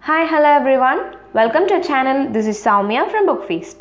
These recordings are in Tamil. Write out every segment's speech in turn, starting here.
Hi, hello everyone. Welcome to our channel. This is Soumya from Book Feast.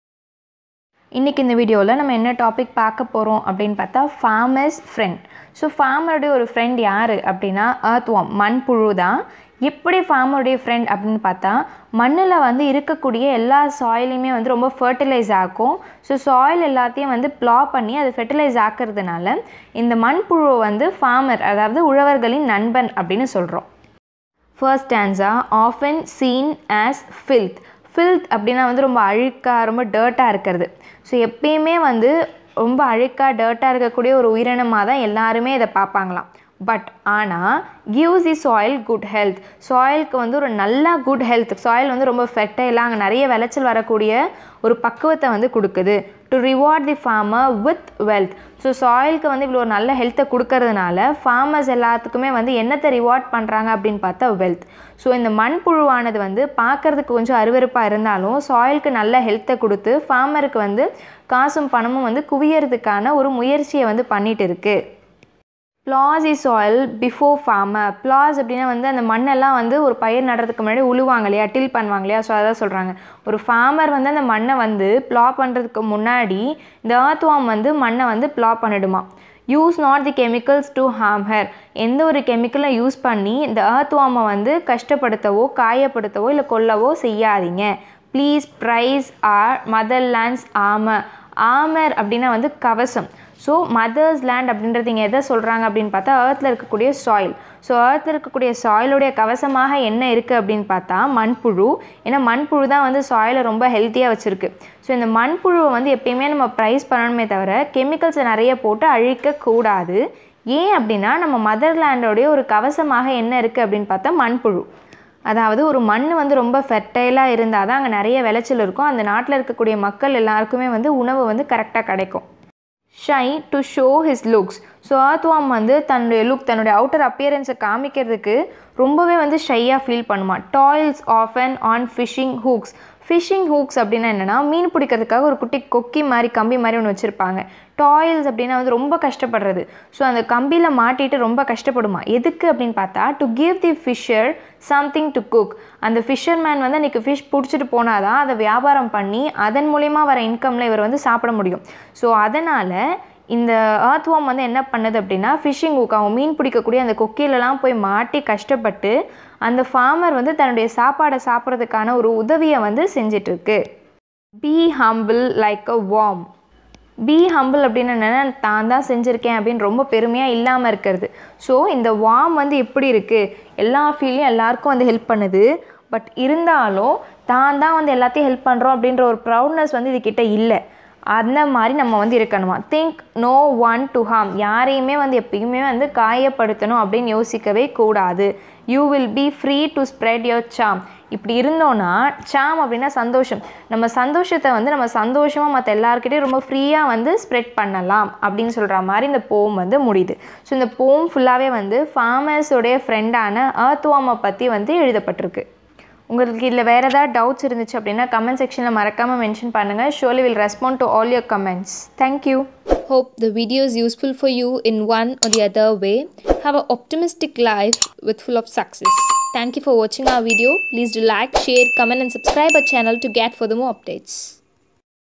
இன்றைக்கி இந்த வீடியோவில் நம்ம என்ன டாபிக் பார்க்க போகிறோம் அப்படின்னு பார்த்தா ஃபார்மர்ஸ் ஃப்ரெண்ட் ஸோ ஃபார்மருடைய ஒரு ஃப்ரெண்ட் யார் அப்படின்னா earthworm மண்புழு தான் எப்படி ஃபார்மருடைய ஃப்ரெண்ட் அப்படின்னு பார்த்தா மண்ணில் வந்து இருக்கக்கூடிய எல்லா சாயிலையுமே வந்து ரொம்ப ஃபர்டிலைஸ் ஆக்கும் ஸோ சாயில் எல்லாத்தையும் வந்து ப்ளா பண்ணி அது ஃபெர்டிலைஸ் ஆக்கிறதுனால இந்த மண்புழுவை வந்து ஃபார்மர் அதாவது உழவர்களின் நண்பன் அப்படின்னு சொல்கிறோம் ஃபர்ஸ்ட் ஆன்சா often seen as filth filth அப்படின்னா வந்து ரொம்ப அழுக்காக ரொம்ப டர்ட்டாக இருக்கிறது ஸோ எப்பயுமே வந்து ரொம்ப அழுக்காக டர்ட்டாக இருக்கக்கூடிய ஒரு உயிரினமாக தான் எல்லாருமே இதை பார்ப்பாங்களாம் பட் ஆனால் gives the soil good health சாயிலுக்கு வந்து ஒரு நல்ல குட் ஹெல்த் சாயில் வந்து ரொம்ப ஃபெர்டைலாக அங்கே நிறைய விளைச்சல் வரக்கூடிய ஒரு பக்குவத்தை வந்து கொடுக்குது to reward the farmer with wealth so சாயிலுக்கு வந்து இவ்வளோ ஒரு நல்ல ஹெல்த்தை கொடுக்கறதுனால ஃபார்மர்ஸ் எல்லாத்துக்குமே வந்து என்னத்தை ரிவார்ட் பண்ணுறாங்க அப்படின்னு பார்த்தா வெல்த் ஸோ இந்த மண்புழுவானது வந்து பார்க்குறதுக்கு கொஞ்சம் அருவருப்பாக இருந்தாலும் சாயிலுக்கு நல்ல ஹெல்த்தை கொடுத்து ஃபார்மருக்கு வந்து காசும் பணமும் வந்து குவியறதுக்கான ஒரு முயற்சியை வந்து பண்ணிட்டு இருக்குது ploughs is soil before farmer ploughs அப்படின்னா வந்து அந்த மண்ணெல்லாம் வந்து ஒரு பயிர் நடுறதுக்கு முன்னாடி உழுவாங்க இல்லையா டில் பண்ணுவாங்க இல்லையா ஸோ அதான் சொல்கிறாங்க ஒரு ஃபார்மர் வந்து அந்த மண்ணை வந்து ப்ளா பண்ணுறதுக்கு முன்னாடி இந்த earthworm வந்து மண்ணை வந்து ப்ளா பண்ணிடுமா use not the chemicals to harm her எந்த ஒரு கெமிக்கலை யூஸ் பண்ணி இந்த earthworm-அ வந்து கஷ்டப்படுத்தவோ காயப்படுத்தவோ இல்லை கொல்லவோ செய்யாதீங்க please praise are motherland's armour armour அப்படின்னா வந்து கவசம் ஸோ மதர்ஸ் லேண்ட் அப்படின்றது இங்கே எதை சொல்கிறாங்க அப்படின்னு பார்த்தா ஏர்த்தில் இருக்கக்கூடிய சாயில் ஸோ ஏர்த்தில் இருக்கக்கூடிய சாயிலுடைய கவசமாக என்ன இருக்குது அப்படின்னு பார்த்தா மண்புழு ஏன்னா மண்புழு தான் வந்து சாயிலை ரொம்ப ஹெல்த்தியாக வச்சுருக்கு ஸோ இந்த மண்புழுவை வந்து எப்பயுமே நம்ம ப்ரைஸ் பண்ணணுமே தவிர கெமிக்கல்ஸை நிறைய போட்டு அழிக்கக்கூடாது ஏன் அப்படின்னா நம்ம மதர்லேண்டோடைய ஒரு கவசமாக என்ன இருக்குது அப்படின்னு பார்த்தா மண்புழு அதாவது ஒரு மண் வந்து ரொம்ப ஃபெர்டைலாக இருந்தால் தான் அங்கே நிறைய விளைச்சல் இருக்கும் அந்த நாட்டில் இருக்கக்கூடிய மக்கள் எல்லாருக்குமே வந்து உணவு வந்து கரெக்டாக கிடைக்கும் shy to show his looks so earthworm வந்து தன்னுடைய லுக் தன்னுடைய அவுட்டர் அப்பியரன்ஸை காமிக்கிறதுக்கு ரொம்பவே வந்து ஷையாக ஃபீல் பண்ணுமா toils often on fishing hooks fishing hooks அப்படின்னா என்னென்னா மீன் பிடிக்கிறதுக்காக ஒரு குட்டி கொக்கி மாதிரி கம்பி மாதிரி ஒன்று வச்சுருப்பாங்க டாயில்ஸ் அப்படின்னா வந்து ரொம்ப கஷ்டப்படுறது ஸோ அந்த கம்பியில் மாட்டிட்டு ரொம்ப கஷ்டப்படுமா எதுக்கு அப்படின்னு பார்த்தா to give the fisher something to cook அந்த ஃபிஷர்மேன் வந்து அன்றைக்கி ஃபிஷ் பிடிச்சிட்டு போனால் தான் அதை வியாபாரம் பண்ணி அதன் மூலிமா வர இன்கமில் இவர் வந்து சாப்பிட முடியும் ஸோ அதனால் இந்த earthworm வந்து என்ன பண்ணுது அப்படின்னா ஃபிஷிங் ஹூக் அவங்க மீன் பிடிக்கக்கூடிய அந்த கொக்கிலலாம் போய் மாட்டி கஷ்டப்பட்டு அந்த ஃபார்மர் வந்து தன்னுடைய சாப்பாடை சாப்பிட்றதுக்கான ஒரு உதவியை வந்து செஞ்சிட்ருக்கு be humble like a worm be humble அப்படின்னு என்னென்னா தான் தான் செஞ்சுருக்கேன் அப்படின்னு ரொம்ப பெருமையாக இல்லாமல் இருக்கிறது ஸோ இந்த வார்ம் வந்து எப்படி இருக்குது எல்லா ஃபீல்லையும் எல்லாருக்கும் வந்து ஹெல்ப் பண்ணுது பட் இருந்தாலும் தான் தான் வந்து எல்லாத்தையும் ஹெல்ப் பண்ணுறோம் அப்படின்ற ஒரு ப்ரௌட்னஸ் வந்து இதுக்கிட்ட இல்லை அந்த மாதிரி நம்ம வந்து இருக்கணுமா think no one to harm யாரையுமே வந்து எப்பயுமே வந்து காயப்படுத்தணும் அப்படின்னு யோசிக்கவே கூடாது you will be free to spread your charm இப்படி இருந்தோன்னா சாம் அப்படின்னா சந்தோஷம் நம்ம சந்தோஷத்தை வந்து நம்ம சந்தோஷமாக மற்ற எல்லாருக்கிட்டையும் ரொம்ப ஃப்ரீயாக வந்து ஸ்ப்ரெட் பண்ணலாம் அப்படின்னு சொல்கிற மாதிரி இந்த போம் வந்து முடியுது ஸோ இந்த போம் ஃபுல்லாகவே வந்து ஃபார்மர்ஸோடைய ஃப்ரெண்டான earthworm-அ பற்றி வந்து எழுதப்பட்டிருக்கு உங்களுக்கு இதில் வேறு ஏதாவது டவுட்ஸ் இருந்துச்சு அப்படின்னா கமெண்ட் செக்ஷனில் மறக்காமல் மென்ஷன் பண்ணுங்கள் surely will respond to all your comments thank you Hope the video is useful for you in one or the other way. Have an optimistic life with full of success. Thank you for watching our video. Please do like, share, comment and subscribe our channel to get further more updates.